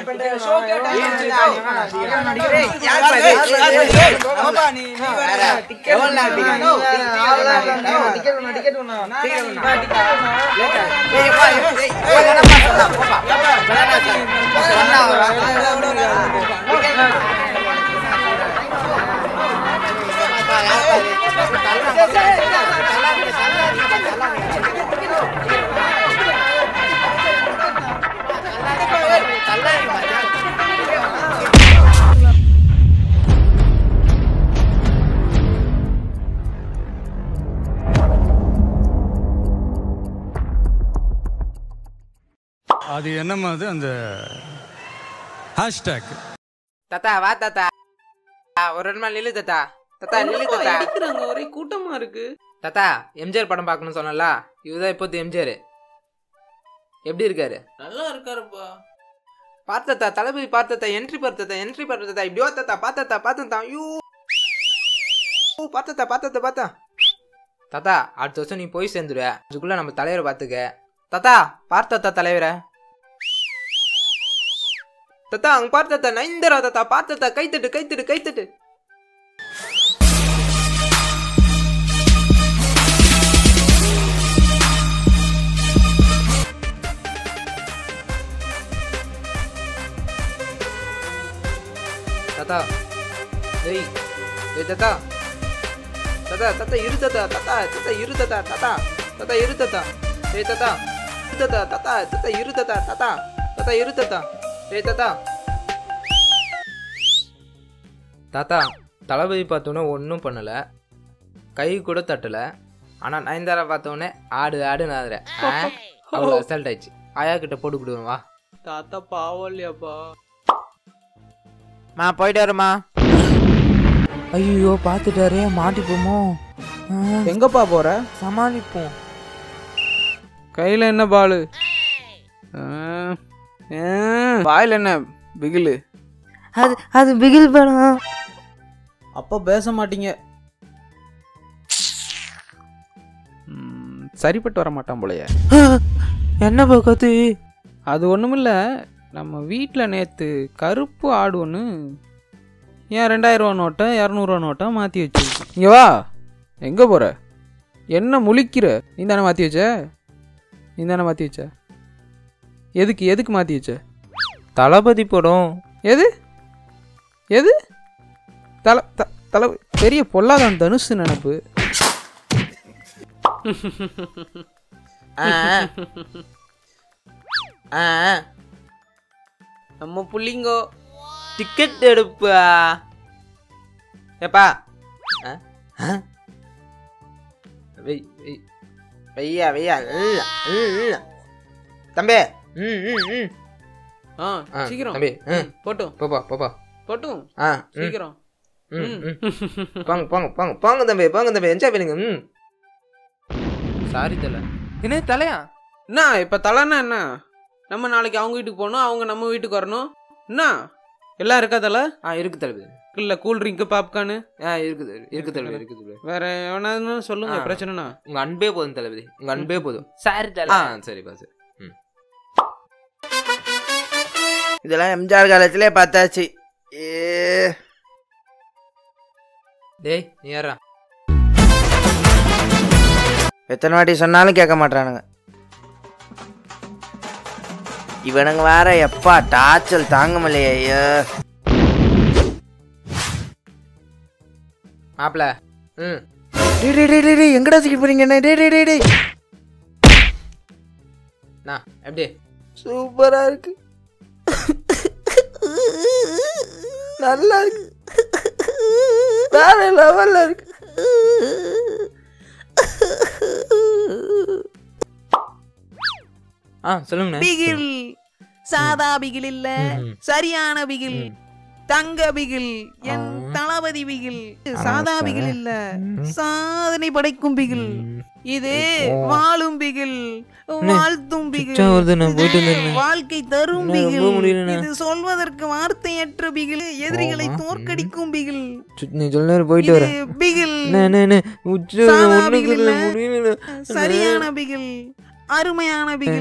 அது என்னம்மா அது அந்த ஹேஷ்டேக் தாத்தா வா தாத்தா ஆ, ஒரு ரெண்டு நாள் நில்லு தாத்தா தாத்தா நில்லு தாத்தா அடிக்கிறாங்க ஒரே கூட்டமா இருக்கு தாத்தா எம்ஜிஆர் படம் பார்க்கணும்னு சொன்னல இவர்தான் இப்போது எம்ஜிஆர் எப்படி இருக்காரு நல்லா இருக்காருப்பா பார்த்ததா தளபதி பார்த்ததா என்ட்ரி பார்த்ததா என்ட்ரி பார்த்ததா இப்படியோ தாத்தா பார்த்ததா பார்த்ததா ஐயோ பார்த்ததா பார்த்ததா பார்த்தா தாத்தா அடுத்த வருஷம் நீ போய் சேர்ந்துருவ அதுக்குள்ள நம்ம தலைவரை பார்த்துக்க தாத்தா பார்த்ததா தலைவரை தாத்தா அங்க பார்த்ததா நைந்தரா தாத்தா பார்த்ததா கைத்தட்டு கைத்தட்டு கைத்தட்டு தாத்தா டேய் டேய் தாத்தா தாத்தா தாத்தா இரு தாத்தா தாத்தா தாத்தா இரு தாத்தா தாத்தா தாத்தா இரு தாத்தா டேய் தாத்தா இரு தாத்தா தாத்தா தாத்தா இரு தாத்தா தாத்தா தாத்தா இரு தாத்தா டேய் தாத்தா தாத்தா தளபதி பார்த்தோன்னே ஒன்றும் பண்ணலை கை கூட தட்டலை ஆனால் நயன்தாரா பார்த்தோன்னே ஆடு ஆடுன்னு ஆடுறேன் அவ்வளோ ரிசல்ட் ஆயிடுச்சு ஆயா கிட்ட போட்டு கொடுவேன் வா தாத்தா பாவம் இல்லையாப்பா மா போயிட்டு வரமா ஐயோ பார்த்துட்டாரே மாட்டிப்போமோ எங்கப்பா போற சமாளிப்போம் கையில என்ன பாலு வாயில என்ன பிகிலு அது அது பிகில் படம் அப்ப பேச மாட்டீங்க ம், சரிப்பட்டு வர மாட்டான் போலயே என்ன பக்கத்து அது ஒண்ணுமில்ல நம்ம வீட்டில் நேற்று கருப்பு ஆடு ஒன்று ஏன் ரெண்டாயிரம் ரூபா நோட்டை இரநூறுவா நோட்டை மாற்றி வச்சிருக்கு இங்கே வா எங்கே போகிற என்ன முழிக்கிற நீ தானே மாற்றி வச்ச நீ தானே மாற்றி வச்ச எதுக்கு எதுக்கு மாற்றி வச்ச தளபதி படம் எது எது தல த தல பெரிய பொல்லாதான் தனுசு நினப்பு நம்ம புள்ளிங்கோ டிக்கெட் எடுப்பா ஏப்பா ஆ? ஆ? வெய் வெய் வெய்யா வெய்யா இல்ல, இல்ல. தம்பி ம் ம் ம் ஆ ஆ, சீக்கிரம் தம்பி ம் போட்டும் போப்பா போப்பா போட்டும் ஆ ம், சீக்கிரம் ம் ம் போங்க போங்க போங்க போங்க தம்பி போங்க தம்பி என்ஜாய் பண்ணுங்க ம் சாரி தல என்ன தலையா என்ன இப்போ தலைன்னா என்ன நம்ம நாளைக்கு அவங்க வீட்டுக்கு போகணும் அவங்க நம்ம வீட்டுக்கு வரணும் என்ன எல்லாம் இருக்கா தலை ஆ இருக்கு தளபதி இல்லை கூல் ட்ரிங்க்கு பாப்கார்னு ஆ இருக்குது இருக்கு தளபதி இருக்கு தளபதி வேற எவனாவது சொல்லுங்க ஆ. பிரச்சனைனா உங்க அன்பே போதும் தளபதி உங்க அன்பே போதும் சாரி தல ஆ சரிப்பா சரி ம் இதெல்லாம் எம்ஜிஆர் காலத்திலே பார்த்தாச்சு ஏ டேய் நீ யாரா எத்தனை வாட்டி சொன்னாலும் கேட்க மாட்டானுங்க இவனுங்க வேற எப்பா டாச்சல் தாங்க முடியலையே ஐயோ மாப்பிள ம் டேய் டேய் டேய், டேய் டேய் எங்கடா தூக்கிட்டு போறீங்க என்ன டேய் டேய் டேய் டேய் நான் எப்படி சூப்பரா இருக்கு நல்லா இருக்கு வேற லெவல்ல இருக்கு ஆ சொல்லுங்க பிகில் சாதா பிகில் இல்ல சரியான பிகில் தங்க பிகில் என் தளபதி பிகில் சாதா பிகில் இல்ல சாதனை படைக்கும் பிகில் இது வாழும் பிகில் வாழ்த்தும் பிகில் சிச்சா வருது, நான் போயிட்டு இது வந்துடுறேன். வாழ்க்கை தரும் என்ன, பிகில் ரொம்ப முடியலண்ணே. இது சொல்வதற்கு வார்த்தையற்ற பிகில் எதிரிகளை தோற்கடிக்கும் பிகில் நீ சொல்ல போயிட்டு இது வரேன் பிகில் அண்ணே, அண்ணே, அண்ணே, உச்சி சாதா ஒண்ணும் பிகில் இல்ல, இல்ல. முடியல சரியான பிகில் அருமையான பிகில்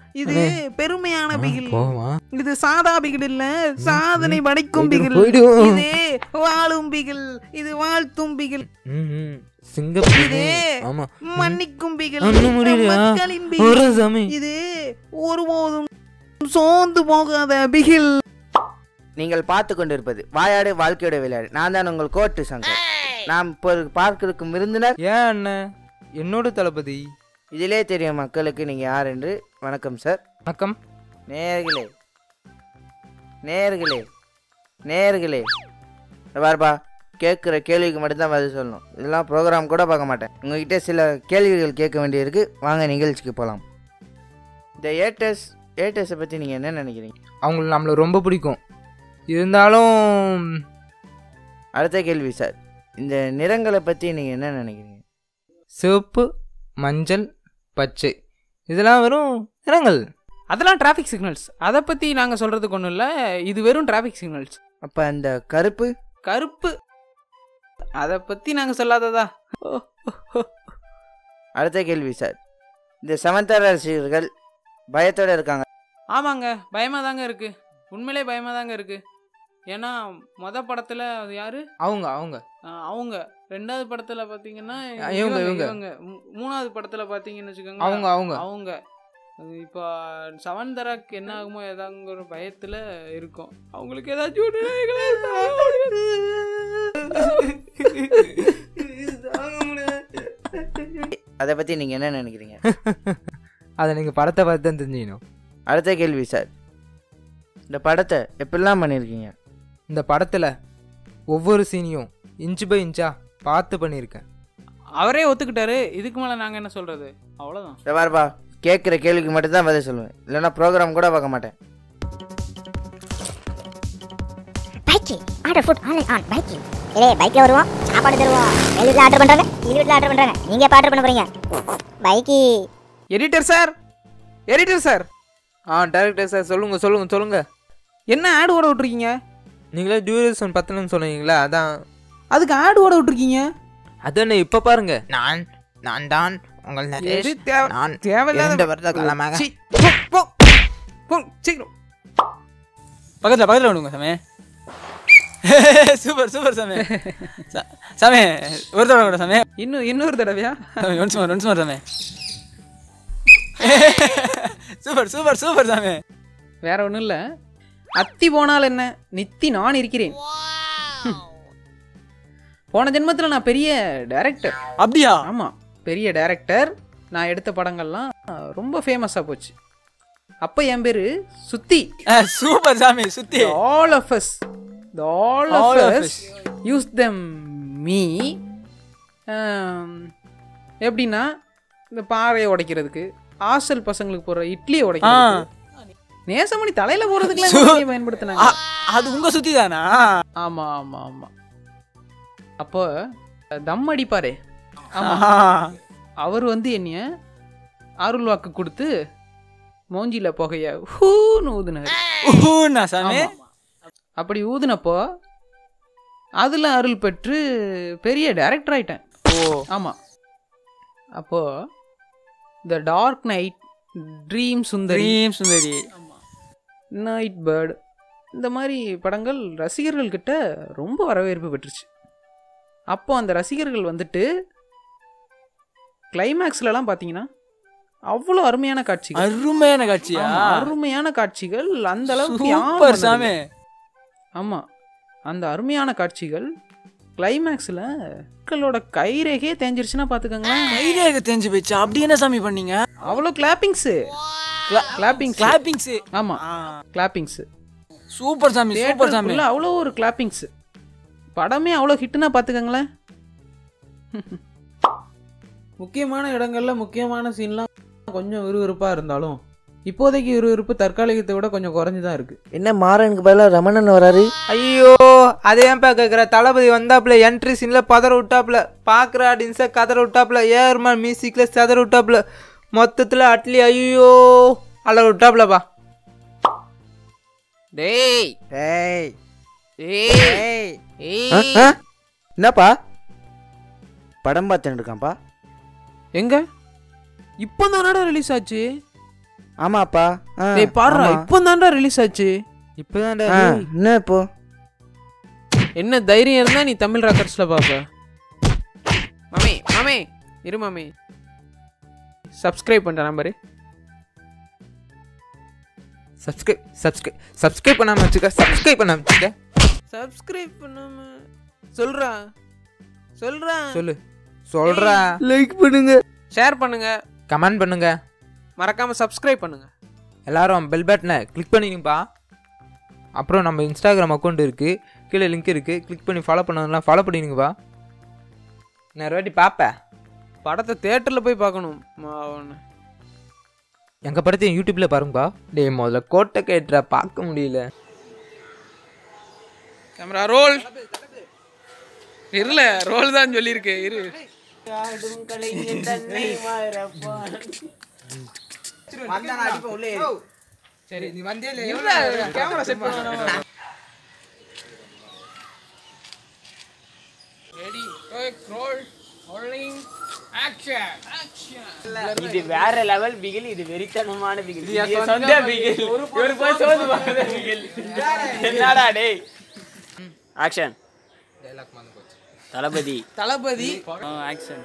இது பெருமையான பிகில் போமா இது சாதா பிகில் இல்ல சாதனை படைக்கும் பிகில் போயிடும். இது வாழும் பிகில் இது வாழ்த்தும் பிகில் சிங்கப்பூர் இது ஆமா மன்னிக்கும் பிகில் ஒண்ணும் முடியலையா? மக்களின் ஒரு பிகில் சாமி இது ஒருபோதும் சோர்ந்து போகாத பிகில் நீங்கள் பார்த்து கொண்டிருப்பது வாயாடு வாழ்க்கையோட விளையாடு நான் தான் உங்கள் கோட்டு சங்கர் நாம் இப்போ பார்க்கிருக்கும் விருந்தினர் ஏன் அண்ணன் என்னோட தளபதி இதிலே தெரியும் மக்களுக்கு நீங்க யார் என்று வணக்கம் சார் வணக்கம் நேர்களே நேர்களே நேர்களே இங்க பாருப்பா கேட்குற கேள்விக்கு மட்டும்தான் பதில் சொல்லணும் இதெல்லாம் ப்ரோக்ராம் கூட பார்க்க மாட்டேன் உங்ககிட்ட சில கேள்விகள் கேட்க வேண்டியிருக்கு வாங்க நிகழ்ச்சிக்கு போகலாம் இந்த ஏர்டெஸ் ஏர்டெஸை பற்றி நீங்கள் என்ன நினைக்கிறீங்க அவங்களுக்கு நம்மளை ரொம்ப பிடிக்கும் இருந்தாலும் அடுத்த கேள்வி சார் இந்த நிறங்களை பற்றி நீங்கள் என்ன நினைக்கிறீங்க சிவப்பு மஞ்சள் பச்சை இதெல்லாம் வெறும் நிறங்கள் அதெல்லாம் டிராஃபிக் சிக்னல்ஸ் அதை பற்றி நாங்கள் சொல்கிறதுக்கு ஒன்றும் இல்லை இது வெறும் டிராஃபிக் சிக்னல்ஸ் அப்போ அந்த கருப்பு கருப்பு அதை பற்றி நாங்கள் சொல்லாததா ஓ, ஓ, ஓ. அடுத்த கேள்வி சார் இந்த சமந்தர ரசிகர்கள் பயத்தோட இருக்காங்க ஆமாங்க பயமாக தாங்க இருக்குது உண்மையிலே பயமாக தாங்க இருக்குது ஏன்னா மொத படத்தில் அது யாரு அவங்க அவங்க ஆ, அவங்க ரெண்டாவது படத்துல பாத்தீங்கன்னா ஆ, இவங்க, இவங்க. மூ- மூணாவது படத்துல பாத்தீங்கன்னு வச்சுக்கோங்க அவங்க அவங்க அவங்க அது இப்போ சவந்தராக்கு என்ன ஆகுமோ ஏதாங்கிற பயத்துல இருக்கும் அவங்களுக்கு ஏதாச்சும் ஒண்ணு ஆகல. இது தாங்க முடியல. அதை பற்றி நீங்கள் என்ன நினைக்கிறீங்க அதை நீங்கள் படத்தை பார்த்து தான் தெரிஞ்சுக்கணும் அடுத்த கேள்வி சார் இந்த படத்தை எப்படிலாம் பண்ணியிருக்கீங்க இந்த படத்தில் ஒவ்வொரு சீனையும் இன்ச்சு பை இன்ச்சா பார்த்து பண்ணியிருக்கேன் அவரே ஒத்துக்கிட்டாரு இதுக்கு மேல நாங்க என்ன சொல்றது அவ்வளவுதான் இதை பாருப்பா கேட்குற கேள்விக்கு மட்டும்தான் பதில் சொல்லுவேன் இல்லைன்னா ப்ரோக்ராம் கூட பார்க்க மாட்டேன் பைக்கி ஆர்டர் ஃபுட் ஆன்லைன் ஆன் பைக்கி ஏய் பைக்ல வருவோம் சாப்பாடு தருவோம் எங்க வீட்ல ஆர்டர் பண்றாங்க இது வீட்ல ஆர்டர் பண்றாங்க நீங்க எப்ப ஆர்டர் பண்ண போறீங்க பைக்கி எடிட்டர் சார் எடிட்டர் சார் ஆ டேரக்டர் சார் சொல்லுங்கள் சொல்லுங்கள் சொல்லுங்கள் என்ன ஆடு ஓட விட்டுருக்கீங்க நீங்களே டியூரேஷன் பத்தலன்னு சொன்னீங்களா அதான் அதுக்கு ஆடு ஓட விட்டுருக்கீங்க அதானே இப்போ பாருங்க நான் நான் தான் உங்கள் எது நரேஷ் தேவை- நான் தேவையில்லாத இரண்டு வருட காலமாக சீ, போ, போ, போ, சீக்கிரம் பக்கத்தில் பக்கத்தில் விடுங்க சாமி சூப்பர் சூப்பர் சாமி சா- சாமி ஒரு தடவை கூட சாமி இன்னும் இன்னொரு தடவையா சாமி ஒன்ஸ் மோர் ஒன்ஸ் மோர் சாமி சூப்பர் சூப்பர் சூப்பர் சாமி வேற ஒன்றும் இல்லை அத்தி போனால் என்ன நித்தி நான் இருக்கிறேன் போன ஜென்மத்தில் நான் பெரிய டைரக்டர் அப்படியா ஆமாம் பெரிய டைரக்டர் நான் எடுத்த படங்கள்லாம் ரொம்ப ஃபேமஸாக போச்சு அப்போ என் பேர் சுத்தி சூப்பர் சாமி சுத்தி all of us all All of of us use them me எப்படின்னா இந்த பாறையை உடைக்கிறதுக்கு ஹாஸ்டல் பசங்களுக்கு போடுற இட்லியை உடைக்கிறதுக்கு நேசமணி தலையில போறதுக்குலாம் இந்த வண்டியை பயன்படுத்தினாங்க அ- அது உங்க சுத்தி தானா ஆமா ஆமா ஆமா அப்போ தம் அடிப்பாரே ஆமா அவர் வந்து என்னைய அருள் வாக்கு கொடுத்து மோஞ்சில புகைய ஹூன்னு ஊதுனாரு ஊனா சாமி ஆமா. அப்படி ஊதுனப்போ அதுல அருள் பெற்று பெரிய டைரக்டர் ஆயிட்டேன் ஓ ஆமா அப்போ the dark night dream Sundari dream Sundari night bird இந்த மாதிரி படங்கள் ரசிகர்கள் கிட்ட ரொம்ப வரவேற்பு பெற்றுச்சு அப்போ அந்த ரசிகர்கள் வந்துட்டு கிளைமேக்ஸ்லலாம் பார்த்தீங்கன்னா அவ்வளோ அருமையான காட்சிகள் அருமையான காட்சியா ஆமா, அருமையான காட்சிகள் அந்த அளவுக்கு யாரும் சூப்பர் பண்ணதில்ல. சாமி ஆமா அந்த அருமையான காட்சிகள் கிளைமேக்ஸில் மக்களோட கைரேகையே தேஞ்சிருச்சுன்னா பார்த்துக்கோங்களேன் கைரேக தெரிஞ்சு போச்சு அப்படி என்ன சாமி பண்ணீங்க அவ்வளோ கிளாப்பிங்ஸு கிளாப்பிங்ஸ் கிளாப்பிங்ஸ் ஆமா கிளாப்பிங்ஸ் சூப்பர் சாமி சூப்பர் சாமி தேட்டருக்குள்ள அவ்வளோ ஒரு கிளாப்பிங்ஸ் படமே அவ்வளோ ஹிட்னா பார்த்துக்கங்களேன் முக்கியமான இடங்கள்ல முக்கியமான சீன்லாம் கொஞ்சம் விறுவிறுப்பாக இருந்தாலும் இப்போதைக்கு விறுவிறுப்பு தற்காலிகத்தை விட கொஞ்சம் குறைஞ்சு தான் இருக்கு என்ன மாறனுக்கு பதிலாக ரமணன் வராரு ஐயோ அதே ஏன்பா கேட்குற தளபதி வந்தாப்புல என்ட்ரி சீனில் பதற விட்டாப்புல பார்க்குற ஆடியன்ஸை கதற விட்டாப்புல ஏர்மான் மியூசிக்கில் சதற விட்டாப்புல மொத்தத்தில் அட்லி ஐயோ அலற விட்டாப்புலப்பா டேய் ஏய் ஏய் ஆ, ஆ? என்னப்பா படம் பார்த்துட்டு இருக்கான்ப்பா எங்க இப்போ தானடா ரிலீஸ் ஆச்சு ஆமாப்பா ஆ, டேய் பாருடா ஆமா. இப்போ தான்டா ரிலீஸ் ஆச்சு இப்போதான்டா ஆ, என்ன இப்போ என்ன தைரியம் இருந்தா நீ தமிழ் ராக்கர்ஸ்ல பாப்ப மாமி மாமி இரு மாமி சப்ஸ்கிரைப் பண்ற நம்பரு சப்ஸ்கிரைப் சப்ஸ்கிரைப் சப்ஸ்கிரைப் பண்ணாம வச்சுக்க சப்ஸ்கிரைப் பண்ணாம வச்சுக்க சப்ஸ்கிரைப் பண்ணாம சொல்றா சொல்றா சொல்லு சொல்றா லைக் பண்ணுங்க ஷேர் பண்ணுங்க கமெண்ட் பண்ணுங்க மறக்காம சப்ஸ்கிரைப் பண்ணுங்க எல்லாரும் பெல் பட்டனை கிளிக் பண்ணிங்கப்பா அப்புறம் நம்ம இன்ஸ்டாகிராம் அக்கௌண்ட் இருக்குது கீழே லிங்க் இருக்குது கிளிக் பண்ணி ஃபாலோ பண்ணதெல்லாம் ஃபாலோ பண்ணிடுங்கப்பா நான் வாட்டி பார்ப்பேன் படத்தை தேட்டர்ல போய் பார்க்கணும் மாவன. எங்கள் படத்தையும் யூடியூப்பில் பாருங்கப்பா டேய் முதல்ல கோட்டை கேட்டுற பார்க்க முடியல கேமரா ரோல் இருல ரோல் தான் சொல்லியிருக்கு இரு கேமரா செட் பண்ணணும் ready roll rolling action action இது வேற லெவல் பிகில் இது வெறித்தனமான பிகில் இது என் இது சொந்த சொந்த பிகில். பிகில் ஒரு இவரு போய் சோது பார்க்குற பிகில் என்னடா டேய் ஆக்ஷன் தளபதி தளபதி ஆக்ஷன்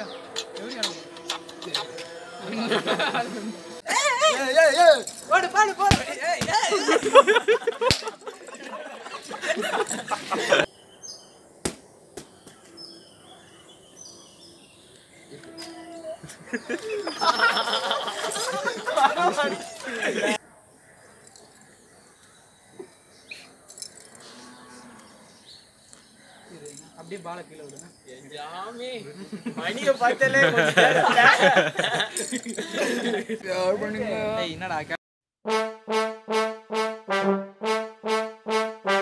மணியை பார்த்தாலே என்னடா